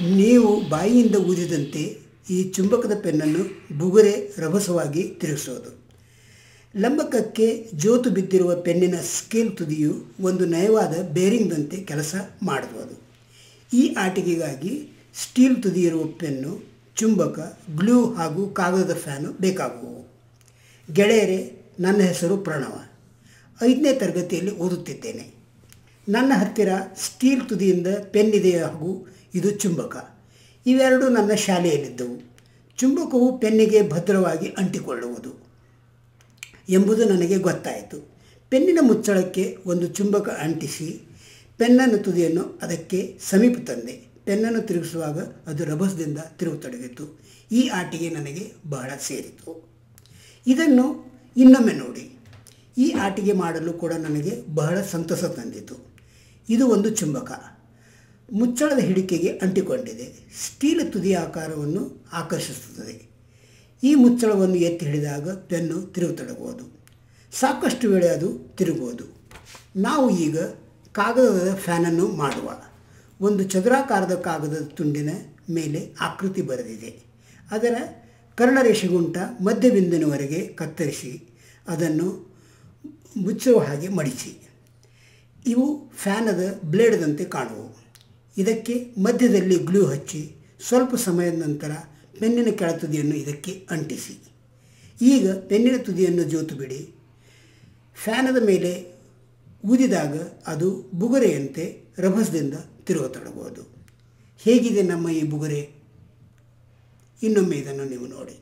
ನೀವು ಬಾಯಿಯಿಂದ ಊದಿದಂತೆ ಈ ಚುಂಬಕದ ಪೆನ್ನನ್ನು ಬುಗುರೆ ರಭಸವಾಗಿ ತಿರುಗಿಸೋದು ಲಂಬಕಕ್ಕೆ ಜೋತು ಬಿದ್ದಿರುವ ಪೆನ್ನಿನ ಸ್ಕೇಲ್ ತುದಿಯು ಒಂದು ನಯವಾದ ಬೇರಿಂಗ್ದಂತೆ ಕೆಲಸ ಮಾಡುವುದು ಈ ಆಟಿಕೆಗಾಗಿ ಸ್ಟೀಲ್ ತುದಿಯಿರುವ ಪೆನ್ನು ಚುಂಬಕ ಗ್ಲೂ ಹಾಗೂ ಕಾಗದದ ಫ್ಯಾನು ಬೇಕಾಗುವು ಗೆಳೆಯರೇ ನನ್ನ ಹೆಸರು ಪ್ರಣವ ಐದನೇ ತರಗತಿಯಲ್ಲಿ ಓದುತ್ತಿದ್ದೇನೆ ನನ್ನ ಹತ್ತಿರ ಸ್ಟೀಲ್ ತುದಿಯಿಂದ ಪೆನ್ ಇದೆ ಹಾಗೂ ಇದು ಚುಂಬಕ ಇವೆರಡು ನನ್ನ ಶಾಲೆಯಲ್ಲಿದ್ದವು ಚುಂಬಕವು ಪೆನ್ನಿಗೆ ಭದ್ರವಾಗಿ ಅಂಟಿಕೊಳ್ಳುವುದು ಎಂಬುದು ನನಗೆ ಗೊತ್ತಾಯಿತು ಪೆನ್ನಿನ ಮುಚ್ಚಳಕ್ಕೆ ಒಂದು ಚುಂಬಕ ಅಂಟಿಸಿ ಪೆನ್ನನ್ನು ತುದಿಯನ್ನು ಅದಕ್ಕೆ ಸಮೀಪ ತಂದೆ ಪೆನ್ನನ್ನು ತಿರುಗಿಸುವಾಗ ಅದು ರಭಸದಿಂದ ತಿರುಗತೊಡಗಿತು ಈ ಆಟಿಕೆ ನನಗೆ ಬಹಳ ಸೇರಿತು ಇದನ್ನು ಇನ್ನೊಮ್ಮೆ ನೋಡಿ ಈ ಆಟಿಕೆ ಮಾಡಲು ಕೂಡ ನನಗೆ ಬಹಳ ಸಂತಸ ತಂದಿತು ಇದು ಒಂದು ಚುಂಬಕ ಮುಚ್ಚಳದ ಹಿಡಿಕೆಗೆ ಅಂಟಿಕೊಂಡಿದೆ ಸ್ಟೀಲ್ ತುದಿಯ ಆಕಾರವನ್ನು ಆಕರ್ಷಿಸುತ್ತದೆ ಈ ಮುಚ್ಚಳವನ್ನು ಎತ್ತಿ ಹಿಡಿದಾಗ ಪೆನ್ನು ತಿರುಗತೊಡಗುವುದು ಸಾಕಷ್ಟು ವೇಳೆ ಅದು ತಿರುಗುವುದು ನಾವು ಈಗ ಕಾಗದದ ಫ್ಯಾನನ್ನು ಮಾಡುವ ಒಂದು ಚದುರಾಕಾರದ ಕಾಗದದ ತುಂಡಿನ ಮೇಲೆ ಆಕೃತಿ ಬರೆದಿದೆ ಅದರ ಕರ್ಣರೇಷೆಗುಂಟ ಮಧ್ಯಬಿಂದುವಿನವರೆಗೆ ಕತ್ತರಿಸಿ ಅದನ್ನು ಮುಚ್ಚುವ ಹಾಗೆ ಮಡಿಸಿ ಇವು ಫ್ಯಾನದ ಬ್ಲೇಡ್ದಂತೆ ಕಾಣುವು ಇದಕ್ಕೆ ಮಧ್ಯದಲ್ಲಿ ಗ್ಲೂ ಹಚ್ಚಿ ಸ್ವಲ್ಪ ಸಮಯದ ನಂತರ ಪೆನ್ನಿನ ಕೆಳತುದಿಯನ್ನು ಇದಕ್ಕೆ ಅಂಟಿಸಿ ಈಗ ಪೆನ್ನಿನ ತುದಿಯನ್ನು ಜೋತು ಬಿಡಿ ಫ್ಯಾನದ ಮೇಲೆ ಊದಿದಾಗ ಅದು ಬುಗುರೆಯಂತೆ ರಭಸದಿಂದ ತಿರುಗತೊಡಗುವುದು ಹೇಗಿದೆ ನಮ್ಮ ಈ ಬುಗುರೆ ಇನ್ನೊಮ್ಮೆ ಇದನ್ನು ನೀವು ನೋಡಿ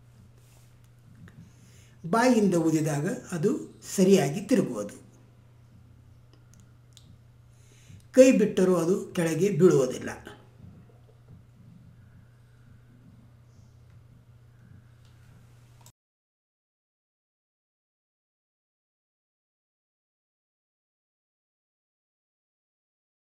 ಬಾಯಿಯಿಂದ ಊದಿದಾಗ ಅದು ಸರಿಯಾಗಿ ತಿರುಗುವುದು ಕೈ ಬಿಟ್ಟರೂ ಅದು ಕೆಳಗೆ ಬೀಳುವುದಿಲ್ಲ